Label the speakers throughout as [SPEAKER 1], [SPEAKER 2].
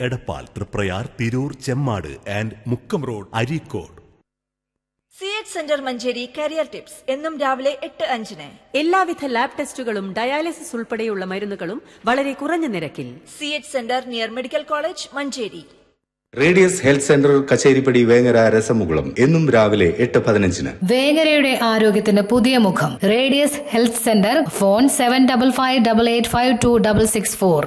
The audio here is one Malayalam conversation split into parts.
[SPEAKER 1] Edappal Triprayar Tirur Chemmad and Mukkam road Areekode
[SPEAKER 2] C H centre Manjeri career tips എന്നും രാവിലെ എട്ട് അഞ്ചിന്
[SPEAKER 3] എല്ലാവിധ ലാബ് ടെസ്റ്റുകളും ഡയാലിസിസ് ഉൾപ്പെടെയുള്ള മരുന്നുകളും വളരെ കുറഞ്ഞ നിരക്കിൽ
[SPEAKER 2] C H centre near medical college Manjeri
[SPEAKER 4] Radius health centre Kacheripadi Vengara രസമുകുളം എന്നും രാവിലെ എട്ട് പതിനഞ്ചിന്
[SPEAKER 5] വേങ്ങരയുടെ ആരോഗ്യത്തിന് പുതിയ മുഖം Radius health centre phone seven double five double eight five two double six four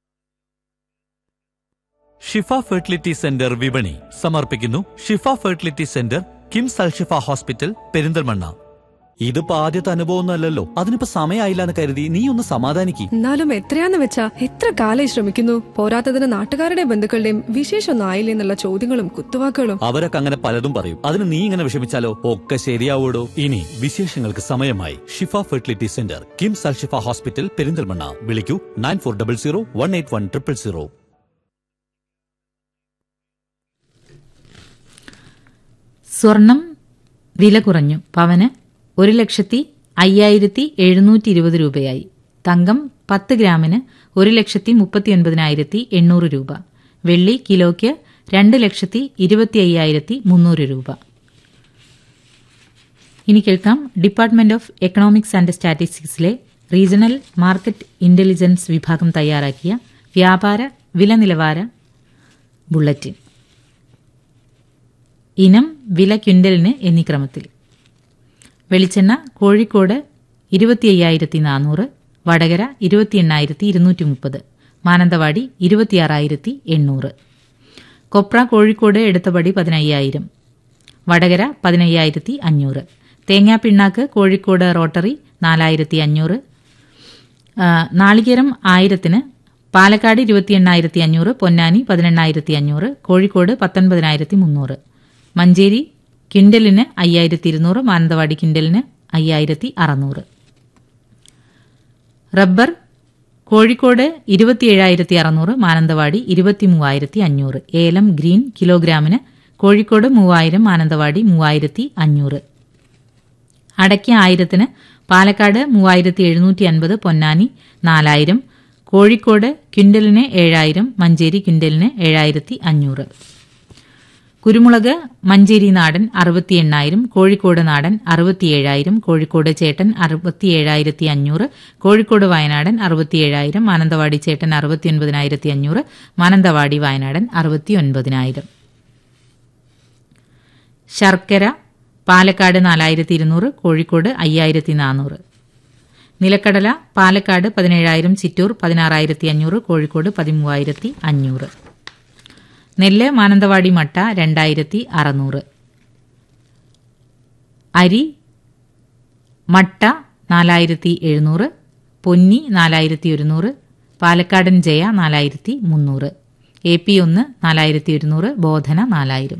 [SPEAKER 6] Shifa fertility centre വിപണി സമർപ്പിക്കുന്നു Shifa fertility centre KIMS Al Shifa hospital Perinthalmanna ഇതിപ്പോ ആദ്യത്തെ അനുഭവം അല്ലല്ലോ അതിനിപ്പോ സമയമായില്ല എന്ന് കരുതി നീ ഒന്ന് സമാധാനിക്ക്
[SPEAKER 7] എന്നാലും എത്രയാന്ന് വെച്ചാ എത്ര കാലായി ശ്രമിക്കുന്നു പോരാത്തതിന് നാട്ടുകാരുടെ ബന്ധുക്കളുടെയും വിശേഷമൊന്നും ആയില്ലേ എന്നുള്ള ചോദ്യങ്ങളും കുത്തുവാക്കുകളും
[SPEAKER 6] അവരൊക്കെ അങ്ങനെ പലതും പറയും അതിന് നീ ഇങ്ങനെ വിഷമിച്ചാലോ ഒക്കെ ശരിയാവൂടോ ഇനി വിശേഷങ്ങൾക്ക് സമയമായി Shifa fertility centre KIMS Al Shifa hospital Perinthalmanna വിളിക്കൂ nine four double zero one eight one triple zero
[SPEAKER 8] സ്വർണം വില കുറഞ്ഞു പവന് ഒരു ലക്ഷത്തി അയ്യായിരത്തി എഴുന്നൂറ്റി ഇരുപത് രൂപയായി തങ്കം പത്ത് ഗ്രാമിന് ഒരു ലക്ഷത്തി മുപ്പത്തി ഒൻപതിനായിരത്തി എണ്ണൂറ് രൂപ വെള്ളി കിലോയ്ക്ക് രണ്ട് ലക്ഷത്തി ഇരുപത്തി അയ്യായിരത്തി മുന്നൂറ് രൂപ ഇനി കേൾക്കാം ഡിപ്പാർട്ട്മെന്റ് ഓഫ് എക്കണോമിക്സ് ആൻഡ് സ്റ്റാറ്റിസ്റ്റിക്സിലെ റീജിയണൽ മാർക്കറ്റ് ഇന്റലിജൻസ് വിഭാഗം തയ്യാറാക്കിയ വ്യാപാര വില നിലവാര ബുള്ളറ്റിൻ ഇനം വില ക്വിൻ്റലിന് എന്നീ ക്രമത്തിൽ വെളിച്ചെണ്ണ കോഴിക്കോട് ഇരുപത്തി അയ്യായിരത്തി നാനൂറ് വടകര ഇരുപത്തി എണ്ണായിരത്തി ഇരുന്നൂറ്റി മുപ്പത് മാനന്തവാടി ഇരുപത്തിയാറായിരത്തി എണ്ണൂറ് കൊപ്ര കോഴിക്കോട് എടുത്തപടി പതിനയ്യായിരം വടകര പതിനയ്യായിരത്തി അഞ്ഞൂറ് തേങ്ങാപ്പിണ്ണാക്ക് കോഴിക്കോട് റോട്ടറി നാലായിരത്തി അഞ്ഞൂറ് ആ, നാളികേരം ആയിരത്തിന് പാലക്കാട് ഇരുപത്തി എണ്ണായിരത്തി അഞ്ഞൂറ് പൊന്നാനി പതിനെണ്ണായിരത്തി അഞ്ഞൂറ് കോഴിക്കോട് പത്തൊൻപതിനായിരത്തി മുന്നൂറ് മഞ്ചേരി കിൻഡലിന് അയ്യായിരത്തി ഇരുന്നൂറ് മാനന്തവാടി കിൻഡലിന് അയ്യായിരത്തി അറുന്നൂറ് റബ്ബർ കോഴിക്കോട് ഇരുപത്തിയേഴായിരത്തി അറുന്നൂറ് മാനന്തവാടി ഇരുപത്തി മൂവായിരത്തി അഞ്ഞൂറ് ഏലം ഗ്രീൻ കിലോഗ്രാമിന് കോഴിക്കോട് മൂവായിരം മാനന്തവാടി മൂവായിരത്തി അഞ്ഞൂറ് അടയ്ക്ക ആയിരത്തിന് പാലക്കാട് മൂവായിരത്തി എഴുന്നൂറ്റി അൻപത് പൊന്നാനി നാലായിരം കോഴിക്കോട് ക്വിൻ്റലിന് ഏഴായിരം മഞ്ചേരി ക്വിൻ്റലിന് ഏഴായിരത്തി അഞ്ഞൂറ് കുരുമുളക് മഞ്ചേരി നാടൻ അറുപത്തി എണ്ണായിരം കോഴിക്കോട് നാടൻ അറുപത്തിയേഴായിരം കോഴിക്കോട് ചേട്ടൻ അറുപത്തിയേഴായിരത്തി അഞ്ഞൂറ് കോഴിക്കോട് വയനാടൻ അറുപത്തിയേഴായിരം മാനന്തവാടി ചേട്ടൻ അറുപത്തിയൊൻപതിനായിരത്തി അഞ്ഞൂറ് മാനന്തവാടി വയനാടൻ അറുപത്തിയൊൻപതിനായിരം ശർക്കര പാലക്കാട് നാലായിരത്തി ഇരുന്നൂറ് കോഴിക്കോട് അയ്യായിരത്തി നാനൂറ് നിലക്കടല പാലക്കാട് പതിനേഴായിരം ചിറ്റൂർ പതിനാറായിരത്തി അഞ്ഞൂറ് കോഴിക്കോട് പതിമൂവായിരത്തി അഞ്ഞൂറ് നെല്ല് മാനന്തവാടി മട്ട രണ്ടായിരത്തി അറുന്നൂറ് അരി മട്ട നാലായിരത്തി എഴുന്നൂറ് പൊന്നി നാലായിരത്തി ഒരുന്നൂറ് പാലക്കാടൻ ജയ നാലായിരത്തി മുന്നൂറ് എ പി ഒന്ന് നാലായിരത്തി ഒരുന്നൂറ് ബോധന നാലായിരം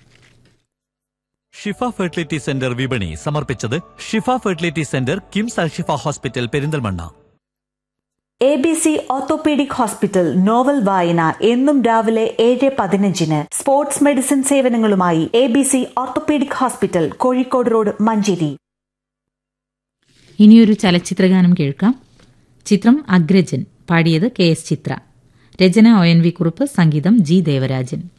[SPEAKER 6] ഷിഫ ഫെർട്ടിലിറ്റി സെന്റർ വിപണി സമർപ്പിച്ചത് Shifa fertility centre KIMS Al Shifa hospital Perinthalmanna
[SPEAKER 9] A B C orthopaedic hospital novel വായന എന്നും രാവിലെ ഏഴ് പതിനഞ്ചിന് സ്പോർട്സ് മെഡിസിൻ സേവനങ്ങളുമായി A B C orthopaedic hospital Kozhikode road Manjeri
[SPEAKER 8] ഇനിയൊരു ചലച്ചിത്രഗാനം കേൾക്കാം ചിത്രം അഗ്രജൻ പാടിയത് കെ എസ് ചിത്ര രചന ഒ എൻ വി കുറുപ്പ് സംഗീതം ജി ദേവരാജൻ